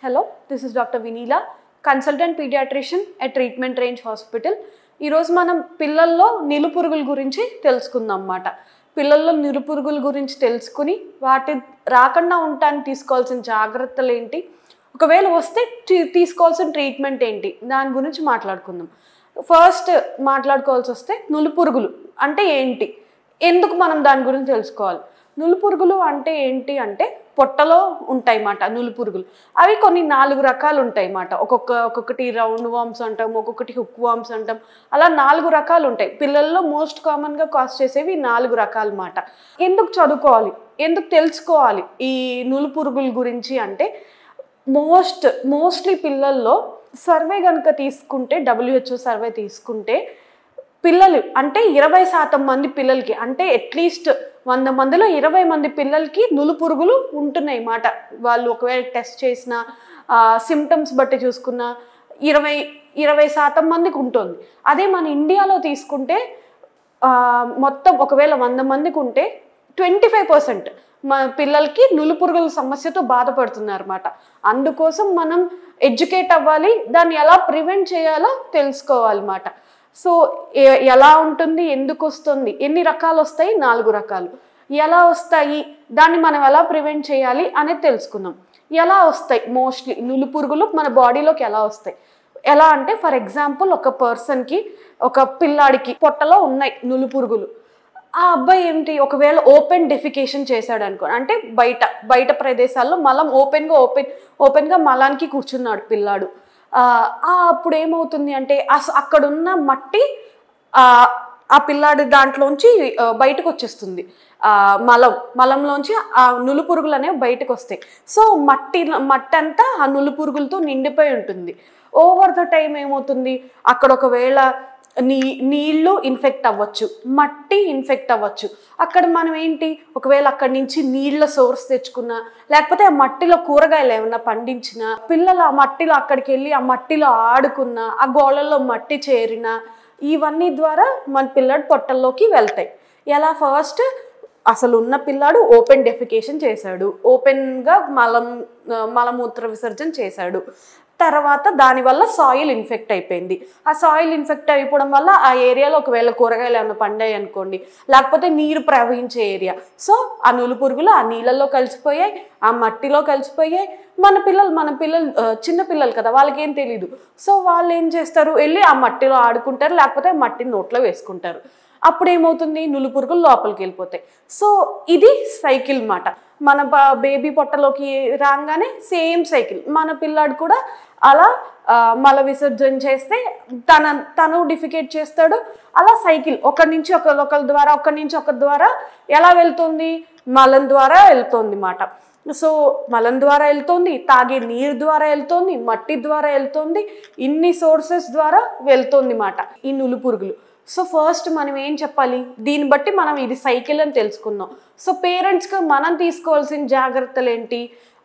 hello this is doctor Vinila consultant paediatrician at treatment range hospital ఈరోజు మనం పిల్లల్లో నిలుపురుగుల గురించి తెలుసుకుందాం అన్నమాట పిల్లల్లో నిలుపురుగుల గురించి తెలుసుకుని వాటి రాకుండా ఉండటానికి తీసుకోవాల్సిన జాగ్రత్తలు ఏంటి ఒకవేళ వస్తే తీ- తీసుకోవాల్సిన ట్రీట్మెంట్ ఏంటి దాని గురించి మాట్లాడుకుందాం ఫస్ట్ మాట్లాడుకోవాల్సి వస్తే నులుపురుగులు అంటే ఏంటి ఎందుకు మనం దాని గురించి తెలుసుకోవాలి నులుపురుగులు అంటే ఏంటి అంటే పొట్టలో ఉంటాయి మాట నులుపురుగులు అవి కొన్ని నాలుగు రకాలు ఉంటాయి మాట ఒక్కొక్క ఒక్కొక్కటి రౌండ్ వామ్స్ అంటాం ఒక్కొక్కటి హుక్ వామ్స్ అంటాం అలా నాలుగు రకాలు ఉంటాయి పిల్లల్లో మోస్ట్ కామన్గా కాస్ట్ చేసేవి ఈ నాలుగు రకాలు మాట ఎందుకు చదువుకోవాలి ఎందుకు తెలుసుకోవాలి ఈ నులుపురుగుల గురించి అంటే మోస్ట్ మోస్ట్లీ పిల్లల్లో సర్వే కనుక తీసుకుంటే డబ్ల్యూహెచ్ఓ సర్వే తీసుకుంటే పిల్లలు అంటే ఇరవై శాతం మంది పిల్లలకి అంటే అట్లీస్ట్ వంద మందిలో ఇరవై మంది పిల్లలకి నులుపురుగులు ఉంటున్నాయి మాట వాళ్ళు ఒకవేళ టెస్ట్ చేసిన సిమ్టమ్స్ బట్టి చూసుకున్న ఇరవై ఇరవై శాతం మందికి ఉంటుంది అదే మన ఇండియాలో తీసుకుంటే ఆ, మొత్తం ఒకవేళ వంద మందికి ఉంటే ట్వంటీ ఫైవ్ పర్సెంట్ మా పిల్లలకి నులుపురుగుల సమస్యతో బాధపడుతున్నారు అనమాట అందుకోసం మనం ఎడ్యుకేట్ అవ్వాలి దాన్ని ఎలా ప్రివెంట్ చేయాలో తెలుసుకోవాలన్నమాట సో ఎ- ఎలా ఉంటుంది ఎందుకు వస్తుంది ఎన్ని రకాలు వస్తాయి నాలుగు రకాలు ఎలా వస్తాయి దాన్ని మనం ఎలా ప్రివెంట్ చేయాలి అనేది తెలుసుకుందాం ఎలా వస్తాయి మోస్ట్లీ నులుపురుగులు మన బాడీలోకి ఎలా వస్తాయి ఎలా అంటే ఫర్ ఎగ్జాంపుల్ ఒక పర్సన్కి ఒక పిల్లాడికి పొట్టలో ఉన్నాయి నులుపురుగులు ఆ అబ్బాయి ఏంటి ఒకవేళ ఓపెన్ డెఫికేషన్ చేశాడు అనుకో అంటే బయట బయట ప్రదేశాల్లో మలం ఓపెన్గా ఓపెన్ ఓపెన్గా మలానికి కూర్చున్నాడు పిల్లాడు ఆ, ఆ అప్పుడు ఏమవుతుంది అంటే అస అక్కడున్న మట్టి ఆ, ఆ పిల్లాడి దాంట్లోంచి ఆ, బయటకు వచ్చేస్తుంది ఆ, మలం మలంలోంచి ఆ నులుపురుగులు అనేవి బయటకు వస్తాయి సో మట్టి మట్టి అంతా ఆ నులుపురుగులతో నిండిపోయి ఉంటుంది ఓవర్ ద టైం ఏమవుతుంది అక్కడ ఒకవేళ నీ నీళ్ళు ఇన్ఫెక్ట్ అవ్వచ్చు మట్టి ఇన్ఫెక్ట్ అవ్వచ్చు అక్కడ మనం ఏంటి ఒకవేళ అక్కడి నుంచి నీళ్ళ సోర్స్ తెచ్చుకున్నా లేకపోతే ఆ మట్టిలో కూరగాయలు ఏమన్నా పండించినా పిల్లలు ఆ మట్టిలో అక్కడికి వెళ్ళి ఆ మట్టిలో ఆడుకున్నా ఆ గోళల్లో మట్టి చేరినా ఇవన్నీ ద్వారా మన పిల్లడు పొట్టల్లోకి వెళ్తాయి ఎలా ఫస్ట్ అసలు ఉన్న పిల్లాడు ఓపెన్ డెఫికేషన్ చేశాడు ఓపెన్గా మలం ఆ, మలమూత్ర విసర్జన చేశాడు తర్వాత దానివల్ల సాయిల్ ఇన్ఫెక్ట్ అయిపోయింది ఆ సాయిల్ ఇన్ఫెక్ట్ అయిపోవడం వల్ల ఆ ఏరియాలో ఒకవేళ కూరగాయలు ఏమైనా పండాయి అనుకోండి లేకపోతే నీరు ప్రవహించే ఏరియా సో ఆ నులుపురుగులు ఆ నీళ్ళల్లో కలిసిపోయాయి ఆ మట్టిలో కలిసిపోయాయి మన పిల్లలు మన పిల్లలు ఆ, చిన్న పిల్లలు కదా వాళ్ళకి ఏం తెలియదు సో వాళ్ళు ఏం చేస్తారు వెళ్ళి ఆ మట్టిలో ఆడుకుంటారు లేకపోతే ఆ మట్టిని నోట్లో వేసుకుంటారు అప్పుడు ఏమవుతుంది నులుపురుగులు లోపలికి వెళ్ళిపోతాయి సో ఇది సైకిల్ మాట మన బేబీ పొట్టలోకి రాగానే సేమ్ సైకిల్ మన పిల్లాడు కూడా అలా ఆ, మల విసర్జన చేస్తే తన తను డిఫికేట్ చేస్తాడు అలా సైకిల్ ఒకరి నుంచి ఒకరి ఒకరి ద్వారా ఒకరి నుంచి ఒకరి ద్వారా ఎలా వెళ్తుంది మలం ద్వారా వెళ్తుంది మాట సో మలం ద్వారా వెళ్తుంది తాగే నీరు ద్వారా వెళ్తుంది మట్టి ద్వారా వెళ్తుంది ఇన్ని సోర్సెస్ ద్వారా వెళ్తుంది మాట ఈ నులుపురుగులు సో ఫస్ట్ మనం ఏం చెప్పాలి దీన్ని బట్టి మనం ఇది సైకిల్ అని తెలుసుకుందాం సో పేరెంట్స్కి మనం తీసుకోవాల్సిన జాగ్రత్తలు ఏంటి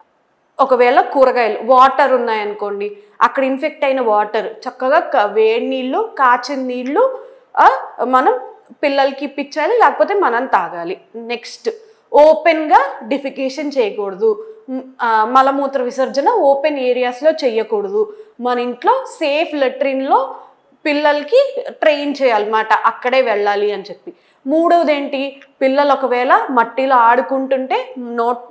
ఒకవేళ కూరగాయలు వాటర్ ఉన్నాయనుకోండి అక్కడ ఇన్ఫెక్ట్ అయిన వాటర్ చక్కగా క- వేడి నీళ్ళు కాచిన నీళ్ళు ఆ, మనం పిల్లలకి ఇప్పించాలి లేకపోతే మనం తాగాలి నెక్స్ట్ ఓపెన్గా డిఫికేషన్ చేయకూడదు మ్, ఆ, మలమూత్ర విసర్జన ఓపెన్ ఏరియాస్లో చేయకూడదు మన ఇంట్లో సేఫ్ లెట్రిన్లో పిల్లలకి ట్రైన్ చేయాలన్నమాట అక్కడే వెళ్ళాలి అని చెప్పి మూడవది ఏంటి పిల్లలు ఒకవేళ మట్టిలో ఆడుకుంటుంటే నోట్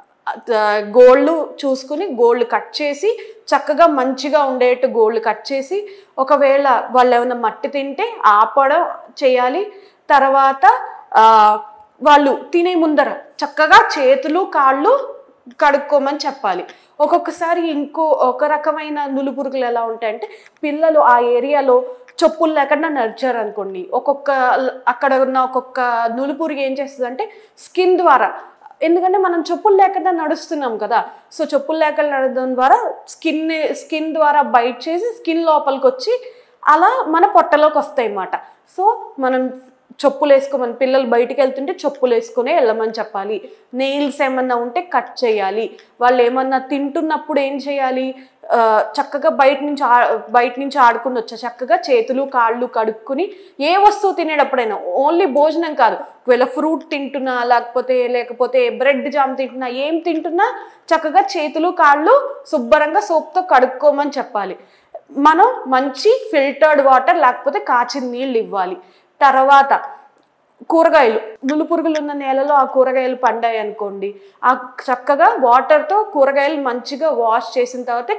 గోళ్ళు చూసుకుని గోళ్ళు కట్ చేసి చక్కగా మంచిగా ఉండేట్టు గోళ్ళు కట్ చేసి ఒకవేళ వాళ్ళు ఏమైనా మట్టి తింటే ఆపడం చేయాలి తర్వాత ఆ, వాళ్ళు తినే ముందర చక్కగా చేతులు కాళ్ళు కడుక్కోమని చెప్పాలి ఒక్కొక్కసారి ఇంకో ఒక రకమైన నులుపురుగులు ఎలా ఉంటాయంటే పిల్లలు ఆ ఏరియాలో చెప్పులు లేకుండా నడిచారు అనుకోండి ఒక్కొక్క అక్కడ ఉన్న ఒక్కొక్క నులుపురుగు ఏం చేస్తుంది అంటే స్కిన్ ద్వారా ఎందుకంటే మనం చెప్పులు లేకుండా నడుస్తున్నాం కదా సో చెప్పులు లేకుండా నడవడం ద్వారా స్కిన్ స్కిన్ ద్వారా బైట్ చేసి స్కిన్ లోపలికి వచ్చి అలా మన పొట్టలోకి వస్తాయి అన్నమాట సో మనం చెప్పులు వేసుకోమని పిల్లలు బయటికి వెళ్తుంటే చెప్పులు వేసుకునే వెళ్ళమని చెప్పాలి నెయిల్స్ ఏమన్నా ఉంటే కట్ చేయాలి వాళ్ళు ఏమన్నా తింటున్నప్పుడు ఏం చేయాలి ఆ, చక్కగా బయట నుంచి ఆ బయట నుంచి ఆడుకుని వచ్చా చక్కగా చేతులు కాళ్ళు కడుక్కుని ఏ వస్తువు తినేటప్పుడైనా ఓన్లీ భోజనం కాదు ఒకవేళ ఫ్రూట్ తింటున్నా లేకపోతే లేకపోతే బ్రెడ్ జామ్ తింటున్నా ఏం తింటున్నా చక్కగా చేతులు కాళ్ళు శుభ్రంగా సోప్తో కడుక్కోమని చెప్పాలి మనం మంచి ఫిల్టర్డ్ వాటర్ లేకపోతే కాచిన నీళ్ళు ఇవ్వాలి తర్వాత కూరగాయలు నులుపురుగులు ఉన్న నేలలో ఆ కూరగాయలు పండాయి అనుకోండి ఆ చక్కగా వాటర్తో కూరగాయలు మంచిగా వాష్ చేసిన తర్వాత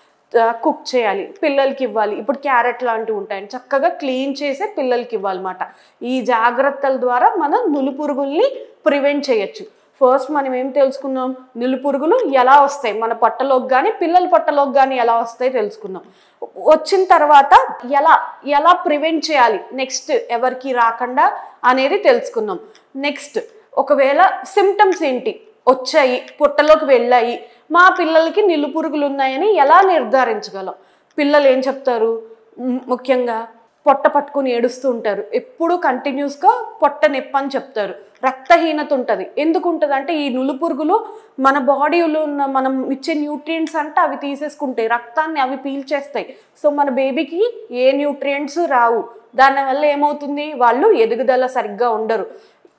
కుక్ చేయాలి పిల్లలకి ఇవ్వాలి ఇప్పుడు క్యారెట్ లాంటివి ఉంటాయి చక్కగా క్లీన్ చేసే పిల్లలకి ఇవ్వాలన్నమాట ఈ జాగ్రత్తల ద్వారా మనం నులుపురుగుల్ని ప్రివెంట్ చేయొచ్చు ఫస్ట్ మనం ఏం తెలుసుకున్నాం నులుపురుగులు ఎలా వస్తాయి మన పొట్టలోకి కానీ పిల్లల పొట్టలోకి కానీ ఎలా వస్తాయి తెలుసుకున్నాం వచ్చిన తర్వాత ఎలా ఎలా ప్రివెంట్ చేయాలి నెక్స్ట్ ఎవరికి రాకుండా అనేది తెలుసుకున్నాం నెక్స్ట్ ఒకవేళ సిమ్టమ్స్ ఏంటి వచ్చాయి పుట్టలోకి వెళ్ళాయి మా పిల్లలకి నిలుపురుగులు ఉన్నాయని ఎలా నిర్ధారించగలం పిల్లలు ఏం చెప్తారు మ్, ముఖ్యంగా పొట్ట పట్టుకుని ఏడుస్తూ ఉంటారు ఎప్పుడూ కంటిన్యూస్గా పొట్ట నొప్పి అని చెప్తారు రక్తహీనత ఉంటుంది ఎందుకు ఉంటుంది అంటే ఈ నులుపురుగులు మన బాడీలో ఉన్న మనం ఇచ్చే న్యూట్రియంట్స్ అంటే అవి తీసేసుకుంటాయి రక్తాన్ని అవి పీల్చేస్తాయి సో మన బేబీకి ఏ న్యూట్రియంట్స్ రావు దానివల్ల ఏమవుతుంది వాళ్ళు ఎదుగుదల సరిగ్గా ఉండరు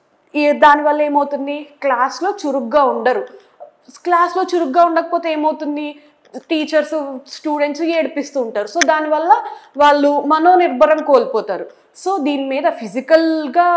ఈ దానివల్ల ఏమవుతుంది క్లాస్లో చురుగ్గా ఉండరు క్లాస్లో చురుగ్గా ఉండకపోతే ఏమవుతుంది టీచర్స్ స్టూడెంట్స్ ఏడిపిస్తూ ఉంటారు సో దానివల్ల వాళ్ళు మనోనిర్భరం కోల్పోతారు సో దీని మీద ఫిజికల్గా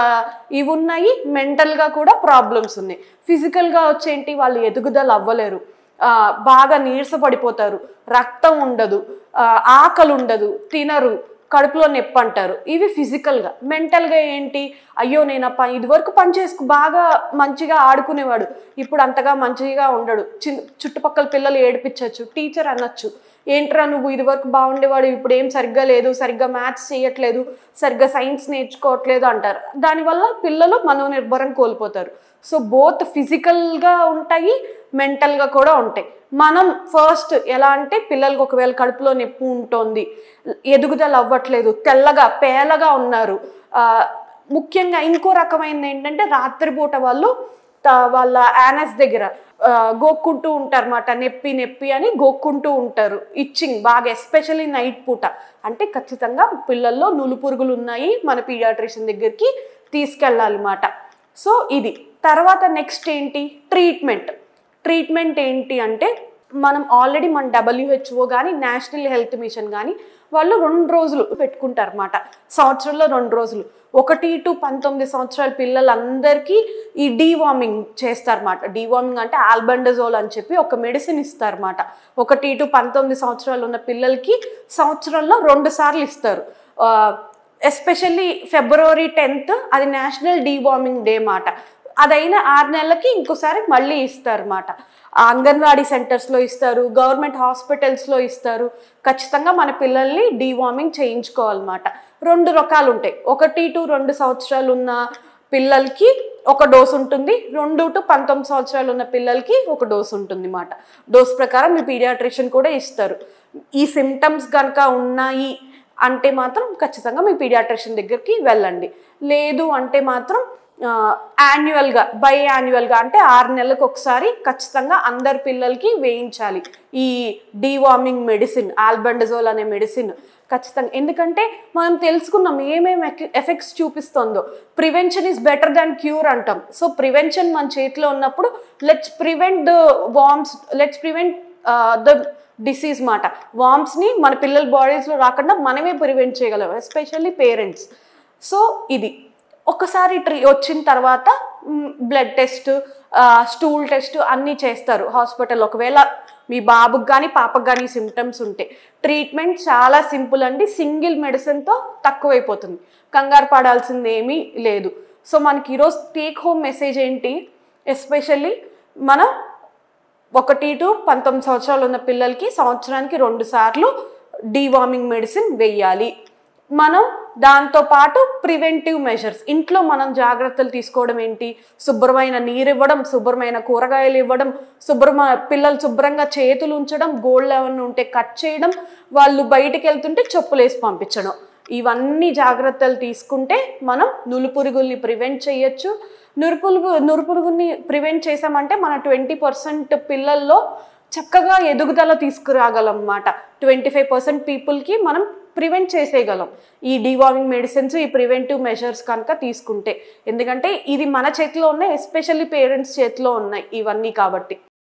ఇవి ఉన్నాయి మెంటల్గా కూడా ప్రాబ్లమ్స్ ఉన్నాయి ఫిజికల్గా వచ్చేంటి వాళ్ళు ఎదుగుదల అవ్వలేరు ఆ, బాగా నీరసపడిపోతారు రక్తం ఉండదు ఆ, ఆకలి ఉండదు తినరు కడుపులో నొప్పి అంటారు ఇవి ఫిజికల్గా మెంటల్గా ఏంటి అయ్యో నేను ఆ పని ఇదివరకు పని చేసుకు బాగా మంచిగా ఆడుకునేవాడు ఇప్పుడు అంతగా మంచిగా ఉండడు చిన్ చుట్టుపక్కల పిల్లలు ఏడిపించవచ్చు టీచర్ అనొచ్చు ఏంట్రా నువ్వు ఇదివరకు బాగుండేవాడు ఇప్పుడు ఏం సరిగ్గా లేదు సరిగ్గా మ్యాథ్స్ చేయట్లేదు సరిగ్గా సైన్స్ నేర్చుకోవట్లేదు అంటారు దానివల్ల పిల్లలు మనోనిర్భరం కోల్పోతారు సో బోత్ ఫిజికల్గా ఉంటాయి మెంటల్గా కూడా ఉంటాయి మనం ఫస్ట్ ఎలా అంటే పిల్లలకు ఒకవేళ కడుపులో నొప్పి ఉంటుంది ఎదుగుదల అవ్వట్లేదు తెల్లగా పేలగా ఉన్నారు ఆ, ముఖ్యంగా ఇంకో రకమైనది ఏంటంటే రాత్రిపూట వాళ్ళు త- వాళ్ళ యానస్ దగ్గర ఆ, గోక్కుంటూ ఉంటారు అన్నమాట నొప్పి నొప్పి అని గోక్కుంటూ ఉంటారు ఇచ్చింగ్ బాగా ఎస్పెషల్లీ నైట్ పూట అంటే ఖచ్చితంగా పిల్లల్లో నులుపురుగులు ఉన్నాయి మన పీడియాట్రిషియన్ దగ్గరికి తీసుకెళ్ళాలన్నమాట సో ఇది తర్వాత నెక్స్ట్ ఏంటి ట్రీట్మెంట్ ట్రీట్మెంట్ ఏంటి అంటే మనం ఆల్రెడీ మన డబ్ల్యూహెచ్ఓ కానీ నేషనల్ హెల్త్ మిషన్ కానీ వాళ్ళు రెండు రోజులు పెట్టుకుంటారు అన్నమాట సంవత్సరంలో రెండు రోజులు ఒకటి టు పంతొమ్మిది సంవత్సరాల పిల్లలందరికీ ఈ డీవార్మింగ్ చేస్తారన్నమాట డీవార్మింగ్ అంటే ఆల్బండజోల్ అని చెప్పి ఒక మెడిసిన్ ఇస్తారన్నమాట ఒకటి టు పంతొమ్మిది సంవత్సరాలు ఉన్న పిల్లలకి సంవత్సరంలో రెండు సార్లు ఇస్తారు ఎస్పెషల్లీ ఫిబ్రవరి టెన్త్ అది నేషనల్ డీవార్మింగ్ డే మాట అదైన ఆరు నెలలకి ఇంకోసారి మళ్ళీ ఇస్తారన్నమాట అంగన్వాడీ సెంటర్స్లో ఇస్తారు గవర్నమెంట్ హాస్పిటల్స్లో ఇస్తారు ఖచ్చితంగా మన పిల్లల్ని డీవార్మింగ్ చేయించుకోవాలన్నమాట రెండు రకాలు ఉంటాయి ఒకటి టు రెండు సంవత్సరాలు ఉన్న పిల్లలకి ఒక డోస్ ఉంటుంది రెండు టు పంతొమ్మిది సంవత్సరాలు ఉన్న పిల్లలకి ఒక డోస్ ఉంటుంది అన్నమాట డోస్ ప్రకారం మీ పీడియాట్రిషియన్ కూడా ఇస్తారు ఈ సిమ్టమ్స్ కనుక ఉన్నాయి అంటే మాత్రం ఖచ్చితంగా మీ పీడియాట్రిషియన్ దగ్గరికి వెళ్ళండి లేదు అంటే మాత్రం యాన్యువల్గా బై యాన్యువల్గా అంటే ఆరు నెలలకు ఒకసారి ఖచ్చితంగా అందరి పిల్లలకి వేయించాలి ఈ డీవార్మింగ్ మెడిసిన్ ఆల్బండజోల్ అనే మెడిసిన్ ఖచ్చితంగా ఎందుకంటే మనం తెలుసుకున్నాం ఏమేమి ఎఫెక్ట్స్ చూపిస్తుందో prevention is better than cure అంటాం సో ప్రివెన్షన్ మన చేతిలో ఉన్నప్పుడు let's prevent the worms let's prevent the disease మాట వామ్స్ని మన పిల్లల బాడీస్లో రాకుండా మనమే ప్రివెంట్ చేయగలం ఎస్పెషల్లీ పేరెంట్స్ సో ఇది ఒకసారి ట్రీ వచ్చిన తర్వాత బ్లడ్ టెస్ట్ స్టూల్ టెస్ట్ అన్నీ చేస్తారు హాస్పిటల్ ఒకవేళ మీ బాబుకి కానీ పాపకు కానీ సిమ్టమ్స్ ఉంటే ట్రీట్మెంట్ చాలా సింపుల్ అండి సింగిల్ మెడిసిన్తో తక్కువైపోతుంది కంగారు పడాల్సింది ఏమీ లేదు సో మనకి ఈరోజు టేక్ హోమ్ మెసేజ్ ఏంటి ఎస్పెషల్లీ మనం ఒకటి టు పంతొమ్మిది సంవత్సరాలు ఉన్న పిల్లలకి సంవత్సరానికి రెండు సార్లు డీవార్మింగ్ మెడిసిన్ వేయాలి మనం దాంతోపాటు ప్రివెంటివ్ మెజర్స్ ఇంట్లో మనం జాగ్రత్తలు తీసుకోవడం ఏంటి శుభ్రమైన నీరు ఇవ్వడం శుభ్రమైన కూరగాయలు ఇవ్వడం శుభ్రమ పిల్లలు శుభ్రంగా చేతులు ఉంచడం గోళ్ళు ఏమైనా ఉంటే కట్ చేయడం వాళ్ళు బయటికి వెళ్తుంటే చెప్పులు వేసి పంపించడం ఇవన్నీ జాగ్రత్తలు తీసుకుంటే మనం నులుపురుగుల్ని ప్రివెంట్ చేయొచ్చు నురుపురుగు నురుపురుగుల్ని ప్రివెంట్ చేసామంటే మన ట్వంటీ పర్సెంట్ పిల్లల్లో చక్కగా ఎదుగుదల తీసుకురాగలం అన్నమాట ట్వంటీ ఫైవ్ పర్సెంట్ పీపుల్కి మనం ప్రివెంట్ చేసేయగలం ఈ డివార్మింగ్ మెడిసిన్స్ ఈ ప్రివెంటివ్ మెజర్స్ కనుక తీసుకుంటే ఎందుకంటే ఇది మన చేతిలో ఉన్నాయి ఎస్పెషల్లీ పేరెంట్స్ చేతిలో ఉన్నాయి ఇవన్నీ కాబట్టి